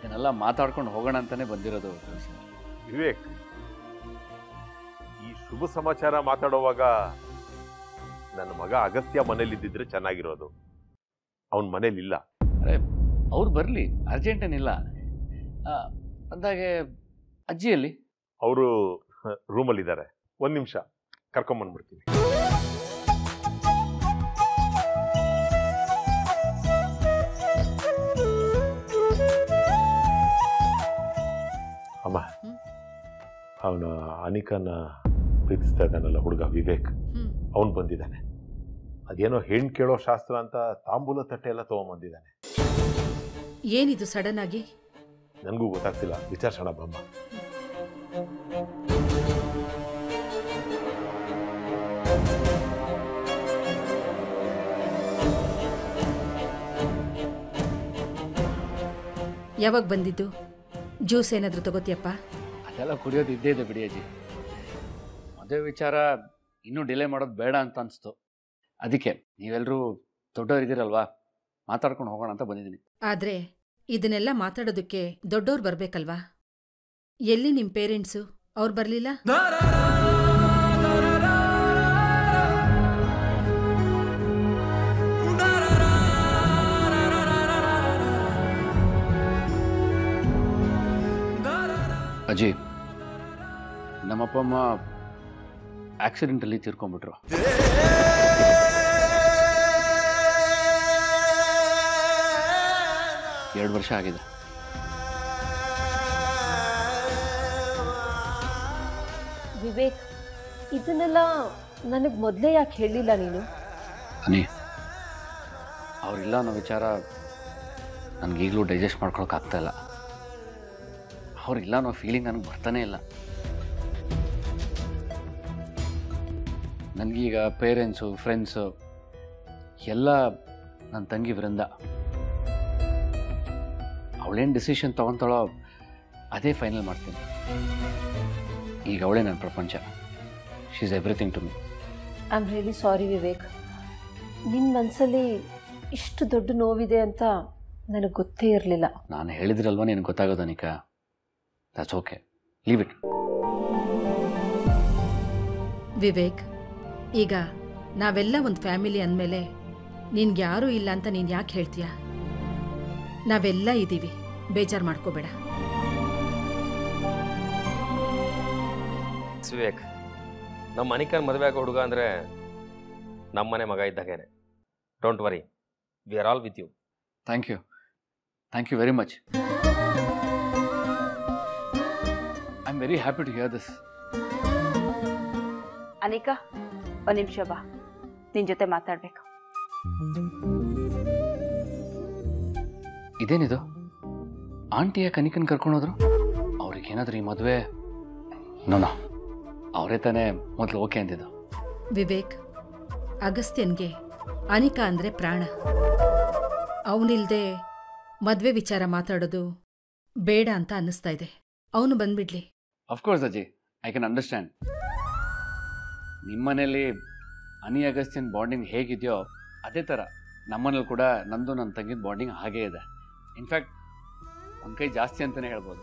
ಅದನ್ನೆಲ್ಲ ಮಾತಾಡ್ಕೊಂಡು ಹೋಗೋಣ ಅಂತಾನೆ ಬಂದಿರೋದು ಸರ್ ವಿವೇಕ್ ಈ ಶುಭ ಸಮಾಚಾರ ಮಾತಾಡುವಾಗ ನನ್ನ ಮಗ ಅಗಸ್ತ್ಯ ಮನೇಲಿದ್ದಿದ್ರೆ ಚೆನ್ನಾಗಿರೋದು ಅವನ್ ಮನೇಲಿಲ್ಲ ಅರೆ ಅವ್ರು ಬರಲಿ ಅರ್ಜೆಂಟ್ ಏನಿಲ್ಲ ಆ, ಅಂದಾಗೆ ಅಜ್ಜಿಯಲ್ಲಿ ಅವರು ರೂಮಲ್ಲಿದ್ದಾರೆ ಒಂದ್ ನಿಮಿಷ ಕರ್ಕೊಂಬಂದ್ಬಿಡ್ತೀನಿ ಅಮ್ಮ ಹ್ಮ್? ಅವನ ಅನಿಕನ ಪ್ರೀತಿಸ್ತಾ ಇದ್ದಾನಲ್ಲ ಹುಡುಗ ವಿವೇಕ್ ಹ್ಮ್ ಅವನು ಬಂದಿದ್ದಾನೆ ಅದೇನೋ ಹೆಣ್ಣು ಕೇಳೋ ಶಾಸ್ತ್ರ ಅಂತ ತಾಂಬೂಲ ತಟ್ಟೆ ಎಲ್ಲ ತಗೊಂಬಂದಿದ್ದಾನೆ ಏನಿದು ಸಡನ್ ಆಗಿ ನನಗೂ ಗೊತ್ತಾಗ್ತಿಲ್ಲ ವಿಚಾರಿಸೋಣ ಬಮ್ಮ ಯಾವಾಗ ಬಂದಿದ್ದು ಜ್ಯೂಸ್ ಏನಾದರೂ ತಗೋತಿಯಪ್ಪ ಅದೆಲ್ಲ ಕುಡಿಯೋದು ಇದ್ದೇ ಇದೆ ಬಿಡಿ ಅಜ್ಜಿ ಮದುವೆ ವಿಚಾರ ಇನ್ನೂ ಡಿಲೇ ಮಾಡೋದು ಬೇಡ ಅಂತ ಅನಿಸ್ತು ಅದಕ್ಕೆ ನೀವೆಲ್ಲರೂ ದೊಡ್ಡವರಿದ್ದೀರಲ್ವಾ ಮಾತಾಡ್ಕೊಂಡು ಹೋಗೋಣ ಅಂತ ಬಂದಿದ್ದೀನಿ ಆದ್ರೆ ಇದನ್ನೆಲ್ಲ ಮಾತಾಡೋದಕ್ಕೆ ದೊಡ್ಡೋರು ಬರ್ಬೇಕಲ್ವಾ ಎಲ್ಲಿ ನಿಮ್ಮ ಪೇರೆಂಟ್ಸು ಅವ್ರು ಬರಲಿಲ್ಲ ಅಜ್ಜಿ ನಮ್ಮಪ್ಪ ಅಮ್ಮ ಆಕ್ಸಿಡೆಂಟಲ್ಲಿ ತೀರ್ಕೊಂಡ್ಬಿಟ್ರು ಎರಡು ವರ್ಷ ಆಗಿದೆ ವಿವೇಕ್ ಇದನ್ನೆಲ್ಲ ನನಗೆ ಮೊದಲೇ ಯಾಕೆ ಹೇಳಿಲ್ಲ ನೀನು ಅನಿ ಅವರಿಲ್ಲ ಅನ್ನೋ ವಿಚಾರ ನನಗೀಗಲೂ ಡೈಜೆಸ್ಟ್ ಮಾಡ್ಕೊಳಕ್ಕೆ ಆಗ್ತಾ ಇಲ್ಲ ಅವ್ರಿಲ್ಲ ಅನ್ನೋ ಫೀಲಿಂಗ್ ನನಗೆ ಬರ್ತಾನೆ ಇಲ್ಲ ನನಗೀಗ ಪೇರೆಂಟ್ಸು ಫ್ರೆಂಡ್ಸು ಎಲ್ಲ ನನ್ನ ತಂಗಿ ವೃಂದ ಅವಳೇನು ಡಿಸಿಷನ್ ತೊಗೊತಾಳೋ ಅದೇ ಫೈನಲ್ ಮಾಡ್ತೀನಿ ಈಗ ಅವಳೇ ನನ್ನ ಪ್ರಪಂಚ she is everything to me I am really sorry Vivek ನಿನ್ನ ಮನಸ್ಸಲ್ಲಿ ಇಷ್ಟು ದೊಡ್ಡ ನೋವಿದೆ ಅಂತ ನನಗೆ ಗೊತ್ತೇ ಇರಲಿಲ್ಲ ನಾನು ಹೇಳಿದ್ರಲ್ವ ನಿನಗೆ ಗೊತ್ತಾಗೋದು Anika that's okay leave it Vivek ಈಗ ನಾವೆಲ್ಲ ಒಂದು ಫ್ಯಾಮಿಲಿ ಅಂದಮೇಲೆ ನಿನ್ಗೆ ಯಾರೂ ಇಲ್ಲ ಅಂತ ನೀನು ಯಾಕೆ ಹೇಳ್ತೀಯ ನಾವೆಲ್ಲ ಇದ್ದೀವಿ ಬೇಜಾರು ಮಾಡ್ಕೋಬೇಡ ವಿವೇಕ್ ನಮ್ಮ ಮನಿಕನ್ ಮದುವೆ ಆಗೋ ಹುಡುಗ ಅಂದರೆ ನಮ್ಮನೆ ಮಗ ಇದ್ದಾಗೇನೆ don't worry we are all with you thank you thank you very much I am very happy to hear this Anika ಒಂದು ನಿಮಿಷ ಬಾ ನಿನ್ನ ಜೊತೆ ಮಾತಾಡ್ಬೇಕು ಇದೇನಿದು ಆಂಟಿಯ ಕನಿಕನ್ ಕರ್ಕೊಂಡೋದ್ರು ಅವ್ರಿಗೇನಾದ್ರೂ ಈ ಮದುವೆ ನೋನೋ ಅವರೇ ತಾನೇ ಮೊದಲು ಓಕೆ ಅಂದಿದ್ದು ವಿವೇಕ್ ಅಗಸ್ತ್ಯನ್ಗೆ ಅನಿಕಾ ಅಂದರೆ ಪ್ರಾಣ ಅವನಿಲ್ದೆ ಮದುವೆ ವಿಚಾರ ಮಾತಾಡೋದು ಬೇಡ ಅಂತ ಅನ್ನಿಸ್ತಾ ಇದೆ ಅವನು ಬಂದ್ಬಿಡ್ಲಿ ಅಫ್ಕೋರ್ಸ್ ಅಜ್ಜಿ ಐ ಕ್ಯಾನ್ ಅಂಡರ್ಸ್ಟ್ಯಾಂಡ್ ನಿಮ್ಮನೇಲಿ ಅನಿ ಅಗಸ್ತಿಯನ್ ಬಾಂಡಿಂಗ್ ಹೇಗಿದೆಯೋ ಅದೇ ಥರ ನಮ್ಮನೇಲಿ ಕೂಡ ನಂದು ನನ್ನ ತಂಗಿದ ಬಾಂಡಿಂಗ್ ಹಾಗೇ ಇದೆ ಇನ್ಫ್ಯಾಕ್ಟ್ ಒಂದು ಕೈ ಜಾಸ್ತಿ ಅಂತಲೇ ಹೇಳ್ಬೋದು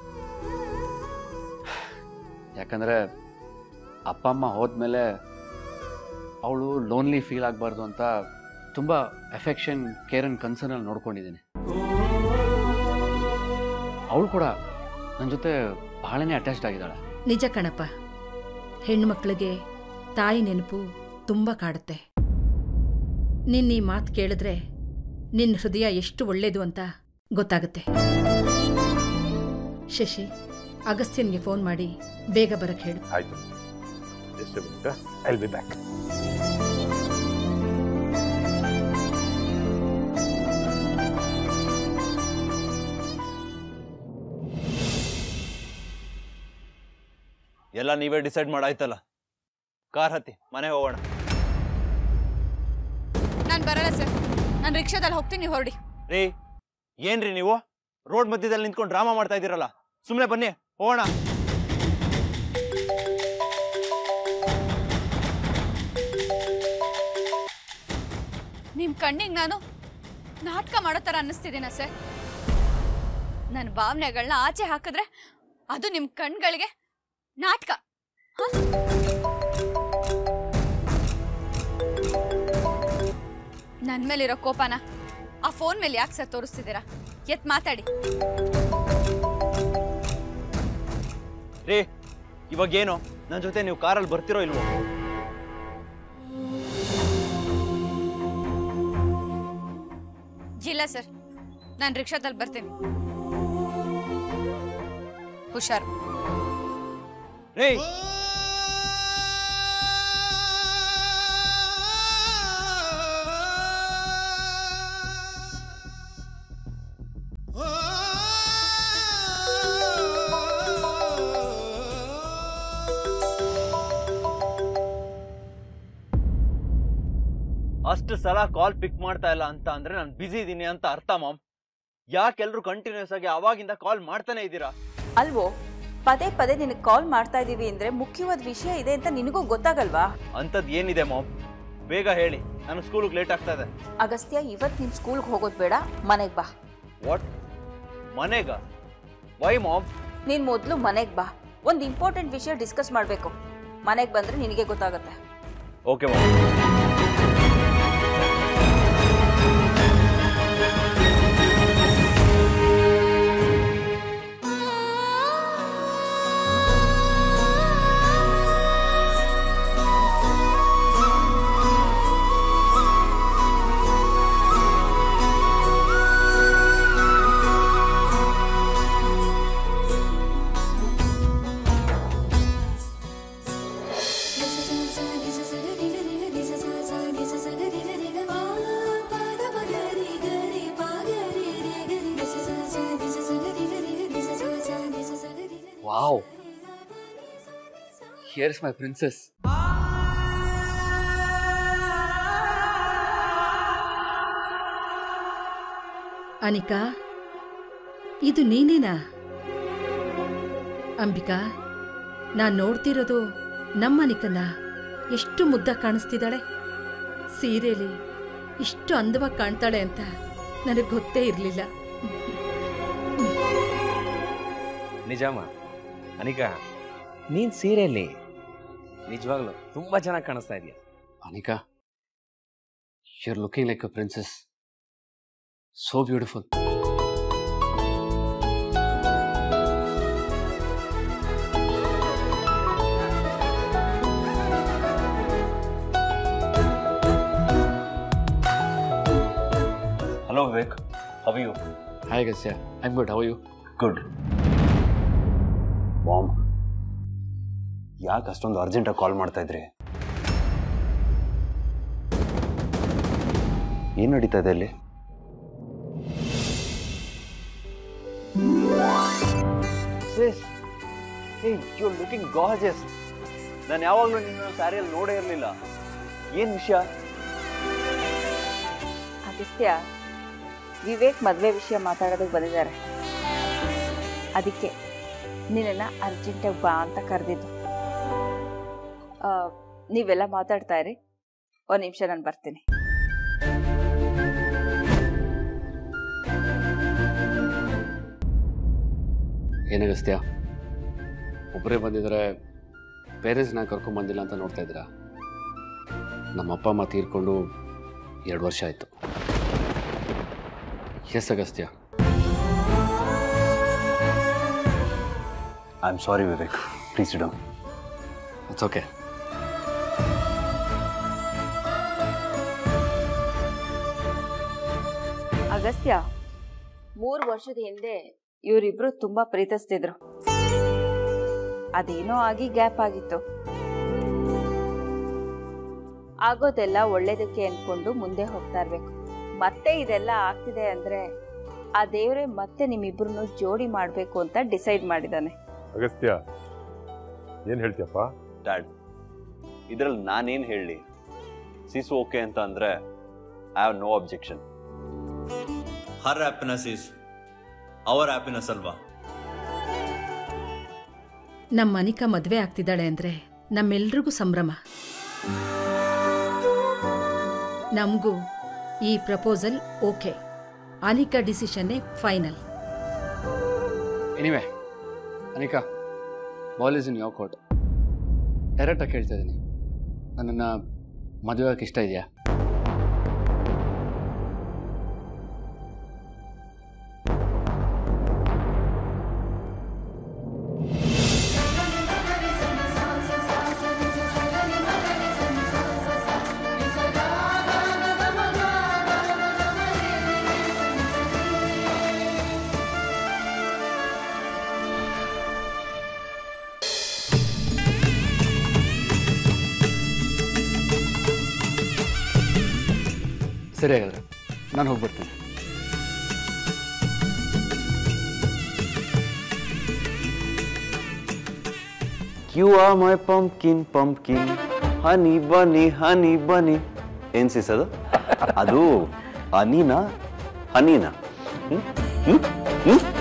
ಯಾಕಂದರೆ ಅಪ್ಪ ಅಮ್ಮ ಹೋದ್ಮೇಲೆ ಅವಳು ಲೋನ್ಲಿ ಫೀಲ್ ಆಗಬಾರ್ದು ಅಂತ ತುಂಬ ಎಫೆಕ್ಷನ್ ಕೇರ್ ಆ್ಯಂಡ್ ಕನ್ಸರ್ನಲ್ಲಿ ನೋಡ್ಕೊಂಡಿದ್ದೀನಿ ಅವಳು ಕೂಡ ನನ್ನ ಜೊತೆ ಬಹಳನೇ ಅಟ್ಯಾಚ್ಡ್ ಆಗಿದ್ದಾಳೆ ನಿಜ ಕಣಪ್ಪ ಹೆಣ್ಮಕ್ಳಿಗೆ ತಾಯಿ ನೆನಪು ತುಂಬ ಕಾಡುತ್ತೆ ನಿನ್ನ ಈ ಮಾತು ಕೇಳಿದ್ರೆ ನಿನ್ನ ಹೃದಯ ಎಷ್ಟು ಒಳ್ಳೇದು ಅಂತ ಗೊತ್ತಾಗುತ್ತೆ ಶಶಿ ಅಗಸ್ತ್ಯನ್ಗೆ ಫೋನ್ ಮಾಡಿ ಬೇಗ ಬರಕ್ಕೆ ಹೇಳು ಆಯ್ತು ಜಸ್ಟ್ ಐ ಬಿ ಬ್ಯಾಕ್ ಎಲ್ಲ ನೀವೇ ಡಿಸೈಡ್ ಮಾಡಾಯ್ತಲ್ಲ ಕಾರ್ ಹತ್ತಿ ಮನೆ ಹೋಗೋಣ ನಾನು ಬರಲ್ಲ ಸರ್ ನಾನು ರಿಕ್ಷಾದಲ್ಲಿ ಹೋಗ್ತೀನಿ ಹೊರಡಿ ರೀ ಏನ್ರಿ ನೀವು ರೋಡ್ ಮಧ್ಯದಲ್ಲಿ ನಿಂತ್ಕೊಂಡು ಡ್ರಾಮಾ ಮಾಡ್ತಾ ಇದ್ದೀರಲ್ಲ ಸುಮ್ಮನೆ ಬನ್ನಿ ಹೋಗೋಣ ನಿಮ್ಮ ಕಣ್ಣಿಗೆ ನಾನು ನಾಟಕ ಮಾಡೋ ಥರ ಅನ್ನಿಸ್ತಿದ್ದೀನ ಸರ್ ನನ್ನ ಭಾವನೆಗಳನ್ನ ಆಚೆ ಹಾಕಿದ್ರೆ ಅದು ನಿಮ್ಮ ಕಣ್ಗಳಿಗೆ ನಾಟಕ ನನ್ನ ಮೇಲಿರೋ ಕೋಪನ ಆ ಫೋನ್ ಮೇಲೆ ಯಾಕೆ ಸರ್ ತೋರಿಸ್ತಿದ್ದೀರಾ ಎತ್ ಮಾತಾಡಿ ರೀ ಇವಾಗ ಏನು ನನ್ನ ಜೊತೆ ನೀವು ಕಾರಲ್ಲಿ ಬರ್ತಿರೋ ಇಲ್ವೋ ಇಲ್ಲ ಸರ್ ನಾನು ರಿಕ್ಷಾದಲ್ಲಿ ಬರ್ತೀನಿ ಹುಷಾರು ರೀ ಅಷ್ಟು ಸಲ ಕಾಲ್ ಪಿಕ್ ಮಾಡ್ತಾ ಇಲ್ಲ ಅಂತ ಅಂದ್ರೆ ನಾನು ಬಿಸಿ ಇದ್ದೀನಿ ಅಂತ ಅರ್ಥ ಮಾಮ್ ಯಾಕೆಲ್ರು ಕಂಟಿನ್ಯೂಸ್ ಆಗಿ ಅವಾಗಿಂದ ಕಾಲ್ ಮಾಡ್ತಾನೆ ಇದ್ದೀರಾ ಅಲ್ವೋ ಪದೇ ಪದೇ ನಿನಗೆ ಕಾಲ್ ಮಾಡ್ತಾ ಇದ್ದೀವಿ ಅಂದ್ರೆ ಮುಖ್ಯವಾದ ವಿಷಯ ಇದೆ ಅಂತ ನಿನಗೂ ಗೊತ್ತಾಗಲ್ವಾ ಅಂಥದ್ದು ಏನಿದೆ ಮಾಮ್ ಬೇಗ ಹೇಳಿ ನನಗೆ ಸ್ಕೂಲಿಗೆ ಲೇಟ್ ಆಗ್ತಾ ಇದೆ ಅಗಸ್ತ್ಯ ಇವತ್ತು ನಿನ್ ಸ್ಕೂಲ್ಗೆ ಹೋಗೋದು ಬೇಡ ಮನೆಗೆ ಬಾ ವಾಟ್ ಮನೆಗ ವೈ ಮಾಮ್ ನೀನ್ ಮೊದಲು ಮನೆಗೆ ಬಾ ಒಂದು ಇಂಪಾರ್ಟೆಂಟ್ ವಿಷಯ ಡಿಸ್ಕಸ್ ಮಾಡಬೇಕು ಮನೆಗೆ ಬಂದ್ರೆ ನಿನಗೆ ಗೊತ್ತಾಗುತ್ತೆ okay mom wow here's my princess Anika ಇದು ನೀನೇನಾ ಅಂಬಿಕಾ ನಾನು ನೋಡ್ತಿರೋದು ನಮ್ಮ ಅನಿಕನ್ನ ಎಷ್ಟು ಮುದ್ದ ಕಾಣಿಸ್ತಿದ್ದಾಳೆ ಸೀರೆಲಿ ಇಷ್ಟು ಅಂದವಾಗಿ ಕಾಣ್ತಾಳೆ ಅಂತ ನನಗೆ ಗೊತ್ತೇ ಇರಲಿಲ್ಲ ನಿಜಾಮ ಅನಿಕಾ ನೀನ್ ಸೀರೆಯಲ್ಲಿ ನಿಜವಾಗ್ಲು ತುಂಬಾ ಚೆನ್ನಾಗಿ ಕಾಣಿಸ್ತಾ ಇದೆಯಾ Anika you are looking like a princess so beautiful hello Vivek how you hi guys I'm good how you good mom ಯಾಕೆ ಅಷ್ಟೊಂದು ಅರ್ಜೆಂಟಾಗಿ ಕಾಲ್ ಮಾಡ್ತಾ ಇದ್ರಿ ಏನು ನಡೀತಾ ಇದೆ ಅಲ್ಲಿ sis hey you looking gorgeous ನಾನು ಯಾವಾಗಲೂ ನಿನ್ನ ಸ್ಯಾರಿಯಲ್ಲಿ ನೋಡೇ ಇರಲಿಲ್ಲ ಏನು ವಿಷಯ ಅಗಸ್ತ್ಯ ವಿವೇಕ್ ಮದುವೆ ವಿಷಯ ಮಾತಾಡೋದಕ್ಕೆ ಬಂದಿದ್ದಾರೆ ಅದಕ್ಕೆ ನಿನ್ನನ್ನು ಅರ್ಜೆಂಟಾಗಿ ಬಾ ಅಂತ ಕರೆದಿದ್ದು ನೀವೆಲ್ಲ ಮಾತಾಡ್ತಾ ಇರಿ ಒಂದು ನಿಮಿಷ ನಾನು ಬರ್ತೀನಿ ಏನಗಸ್ತ್ಯ ಒಬ್ಬರೇ ಬಂದಿದ್ರೆ ಪೇರೆಂಟ್ಸ್ನ ಕರ್ಕೊಂಬಂದಿಲ್ಲ ಅಂತ ನೋಡ್ತಾ ಇದ್ದೀರಾ ನಮ್ಮ ಅಪ್ಪ ಅಮ್ಮ ತೀರ್ಕೊಂಡು ಎರಡು ವರ್ಷ ಆಯಿತು yes Agastya I am sorry Vivek please down it's okay Agastya ಮೂರು ವರ್ಷದ ಹಿಂದೆ ಇವರಿಬ್ರು ತುಂಬಾ ಪ್ರೀತಿಸ್ತಿದ್ರು ಅದೇನೋ ಆಗಿ ಗ್ಯಾಪ್ ಆಗಿತ್ತು ಆಗೋದೆಲ್ಲ ಒಳ್ಳೇದಕ್ಕೆ ಅನ್ಕೊಂಡು ಮುಂದೆ ಹೋಗ್ತಾ ಇರ್ಬೇಕು ಮತ್ತೆ ಇದೆಲ್ಲ ಆಗ್ತಿದೆ ಅಂದ್ರೆ ಆ ದೇವ್ರೆ ಮತ್ತೆ ನಿಮ್ಮಿಬ್ರು ಜೋಡಿ ಮಾಡ್ಬೇಕು ಅಂತ ಡಿಸೈಡ್ ಮಾಡಿದಾನೆ ಅಗಸ್ತ್ಯ ಏನು ಹೇಳ್ತೀಯಪ್ಪ ಡ್ಯಾಡ್ ಇದರಲ್ಲಿ ನಾನೇನು ಹೇಳಲಿ ಸಿಸು ಓಕೆ ಅಂತ ಅಂದರೆ I have no objection her happiness is our happiness ಅಲ್ವಾ ನಮ್ಮ ಅನಿಕಾ ಮದುವೆ ಆಗ್ತಿದ್ದಾಳೆ ಅಂದರೆ ನಮ್ಮೆಲ್ರಿಗೂ ಸಂಭ್ರಮ ನಮಗೂ ಈ ಪ್ರಪೋಸಲ್ ಓಕೆ ಅನಿಕಾ ಡಿಸಿಷನ್ನೇ final anyway Anika ball is in your court ಡೈರೆಕ್ಟಾಗಿ ಕೇಳ್ತಾ ಇದ್ದೀನಿ ನನ್ನನ್ನು ಮದುವೆ ಆಗಕ್ಕೆ ಇಷ್ಟ ಇದೆಯಾ ಸರಿ ಹಾಗಾದ್ರೆ ನಾನು ಹೋಗ್ಬಿಡ್ತೀನಿ you are my pumpkin pumpkin honey bunny honey bunny ಏನ್ ಸಿಸ್ ಅದು ಅದು ಹನಿನಾ ಹನಿನಾ ಹ್ಮ್ ಹ್ಮ್ ಹ್ಮ್